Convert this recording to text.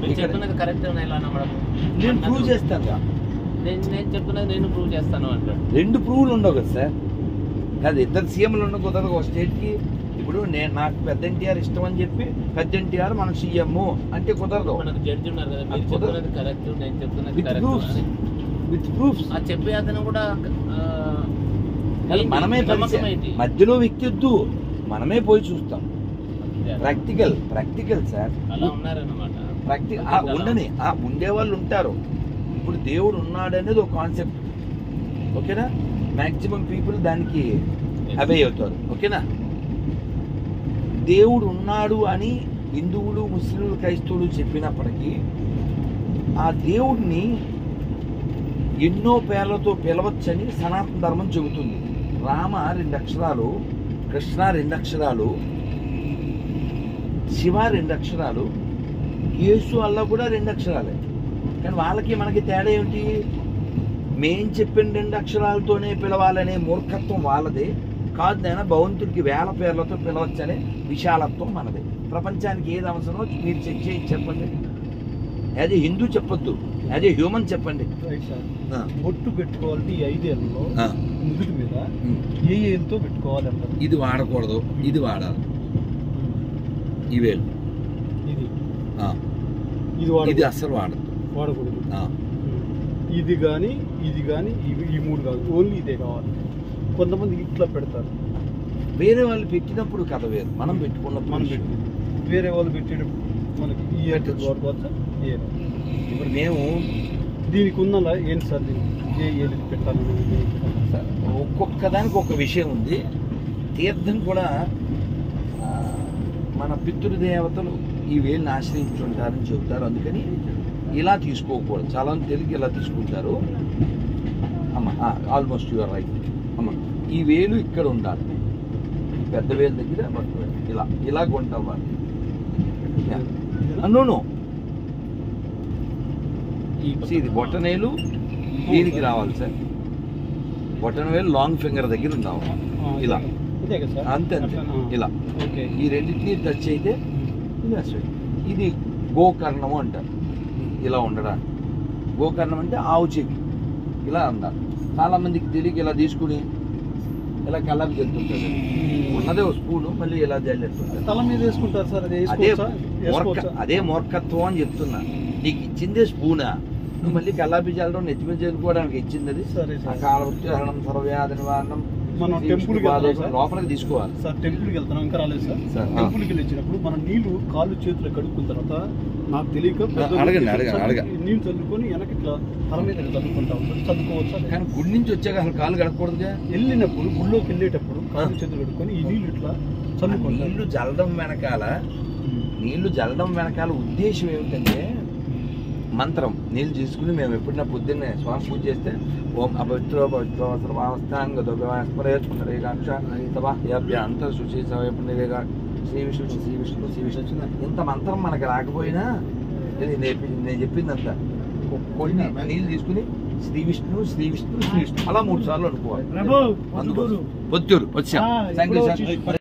మీరు ఇక్కడ చెప్తున్నది కరెక్ట్ ఎలా నమ్మడం నేను ప్రూవ్ నాకు- చేస్తాను నేను నేను చెప్తున్నది నేను ప్రూవ్ చేస్తాను అంటాడు రెండు ప్రూవ్లు ఉండవు కదా సార్ కాదు ఇద్దరు సీఎంలు ఉన్న కుదరదు ఒక స్టేట్కి ఇప్పుడు నేను నాకు పెద్ద ఎన్టీఆర్ ఇష్టం అని చెప్పి పెద్ద ఎన్టీఆర్ మన సీఎం అంటే కుదరదు మనకు జడ్జి ఉన్నారు కదా అది మీరు కుదరదు. చెప్తున్నది కరెక్ట్ నేను చెప్తున్నది విత్ కరెక్ట్ ప్రూఫ్స్ అని విత్ ప్రూఫ్స్ ఆ చెప్పే అతను కూడా ఆ, ఏంటి? మనమే నమ్మకం పరిచయం ఏంటి? మధ్యలో వ్యక్తి వద్దు మనమే పోయి చూస్తాం అదే. ప్రాక్టికల్ ప్రాక్టికల్ సార్ అలా ఉన్నారన్నమాట ప్రాక్టి అదే ఆ కదా. ఉండని ఆ ఉండేవాళ్ళు ఉంటారు ఇప్పుడు దేవుడు ఉన్నాడు అనేది ఒక కాన్సెప్ట్ ఓకేనా మాక్సిమం పీపుల్ దానికి అబే అవుతారు ఓకేనా దేవుడు ఉన్నాడు అని హిందువులు ముస్లింలు క్రైస్తవులు చెప్పినప్పటికీ ఆ దేవుడిని ఎన్నో పేర్లతో పిలవచ్చని సనాతన ధర్మం చెబుతుంది రామ రెండు అక్షరాలు కృష్ణ రెండు అక్షరాలు శివ రెండు అక్షరాలు యేసు అల్లా కూడా రెండు అక్షరాలే కానీ వాళ్ళకి మనకి తేడా ఏమిటి మేం చెప్పిన రెండు అక్షరాలతోనే పిలవాలనే మూర్ఖత్వం వాళ్ళదే కాదు నేను భగవంతుడికి వేల పేర్లతో పిలవచ్చనే విశాలత్వం మనదే ప్రపంచానికి ఏది అవసరమో మీరు చెక్ చేసి చెప్పండి యాజ్ ఏ హిందూ చెప్పొద్దు యాజ్ ఏ హ్యూమన్ చెప్పండి రైట్ సార్ ఆ, బొట్టు పెట్టుకోవాలంటే ఈ ఐదేళ్లలో ఆ, ముదుటి మీద ఉమ్. ఏ ఏళ్ళతో పెట్టుకోవాలి అంటారు ఇది వాడకూడదు ఇది వాడాలి ఈ వేలు ఇది ఆ, ఇది ఇది వాడకూడదు అస్సలు వాడదు వాడకూడదు ఆ, ఇది కానీ ఇది కానీ ఇవి ఈ మూడు కాదు ఓన్లీ ఇదే కావాలి కొంతమంది ఇట్లా పెడతారు వేరే వాళ్ళు పెట్టినప్పుడు కథ వేరు మనం పెట్టుకున్నప్పుడు మనం విషయం. పెట్టి వేరే వాళ్ళు పెట్టేటప్పుడు మనకి ఈ ఏడు పెట్టొచ్చు. వాడుకోవచ్చా ఏ ఇప్పుడు మేము దీనికి ఉన్నలా ఏంటి సార్ దీనికి ఏ ఏది పెట్టాలి స- ఒక్కొక్క దానికి ఒక విషయం ఉంది తీర్థం కూడా ఆ, మన పితృదేవతలు ఈ వేలుని ఆశ్రయించుంటారని చెబుతారు అందుకని ఇలా తీసుకోకూడదు చాలా మంది తెలుగు ఇలా తీసుకుంటారు అమ్మ ఆల్మోస్ట్ యువర్ రైట్ అమ్మ ఈ వేలు ఇక్కడ ఉండాలి ఈ పెద్ద వేలు దగ్గర పట్టుకోవాలి. ఇలా ఇలా కొంటావాలి నో ఈ See, ఇది బొట్టనేలు దీనికి రావాలి సార్ బొట్టన వేలు లాంగ్ ఫింగర్ దగ్గర ఉండాలి ఇలా. ఇదే కదా సార్ అంతే అంతే అట్లా, ఆ. ఇలా ఓకే ఈ రెండింటిని టచ్ అయితే ఇది అసలు ఇది గోకర్ణము అంటారు ఇలా ఉండడానికి గోకర్ణం అంటే ఆవు చెవి ఇలా ఉండాలి చాలా మందికి తెలియక ఇలా తీసుకుని ఇలా కళ్ళకి జల్లుతుంటారు ఉన్నదే ఒక స్పూను మళ్ళీ ఇలా జల్లేస్తుంటారు తల మీద వేసుకుంటారు సార్ అది అదే వేసుకోవచ్చా మూర్ఖ వేసుకోవచ్చా అదే మూర్ఖత్వం అని చెప్తున్నా నీకు ఇచ్చిందే స్పూనా నువ్వు మళ్ళీ కల్లాపి చల్లడం నెత్తి మీద చల్లుకోవడానికి ఇచ్చింది అది సరే సార్ అకాల ఉచ్చారణం సర్వవ్యాధి నివారణం మనం శ్రీ టెంపుల్కి విష్ణు వెళ్తాం పాదోసం సార్. లోపలికి తీసుకోవాలి సార్ టెంపుల్కి వెళ్తున్నాం ఇంకా రాలేదు సార్ సార్, ఆ. టెంపుల్కి వెళ్ళి వచ్చినప్పుడు మనం నీళ్లు కాళ్ళు చేతులు కడుక్కున్న తర్వాత నాకు తెలియక పెద్ద అడగండి, వ్యక్తి అడగండి, సార్ అడగండి. నీళ్ళు చల్లుకొని వెనక ఇట్లా తల మీద ఇట్లా చల్లుకుంటా ఉంటారు చల్లుకోవచ్చా కానీ గుడి నుంచి వచ్చాక అసలు కాలు గడపకూడదుగా వెళ్ళినప్పుడు గుళ్ళోకి వెళ్ళేటప్పుడు కాళ్ళు చేతులు కడుక్కొని ఈ నీళ్ళు ఇట్లా ఆ చల్లుకుంటారు నీళ్లు జల్లడం వెనకాల నీళ్లు జల్లడం వెనకాల ఉద్దేశం ఏమిటంటే మంత్రం నీళ్ళు తీసుకుని మేము ఎప్పుడైనా పొద్దున్నే స్వామి పూజ చేస్తే ఓం అపవిత్రో పవిత్రో సర్వావస్థాంగేగాక్ష అంత శుచి సవయపుణ్యరేగా శ్రీ విష్ణు శ్రీ విష్ణు శ్రీ విష్ణు ఇంత మంత్రం మనకి రాకపోయినా ఇది నేర్పి నేను చెప్పిందంతా కొన్ని నీళ్ళు తీసుకుని శ్రీ విష్ణు శ్రీ విష్ణు శ్రీ విష్ణు అలా మూడు సార్లు అనుకోవాలి ప్రభు, అందుకో పొద్దుటూరు. పొద్దురు వచ్చా ఆ, థ్యాంక్ యూ ఇప్పుడే సార్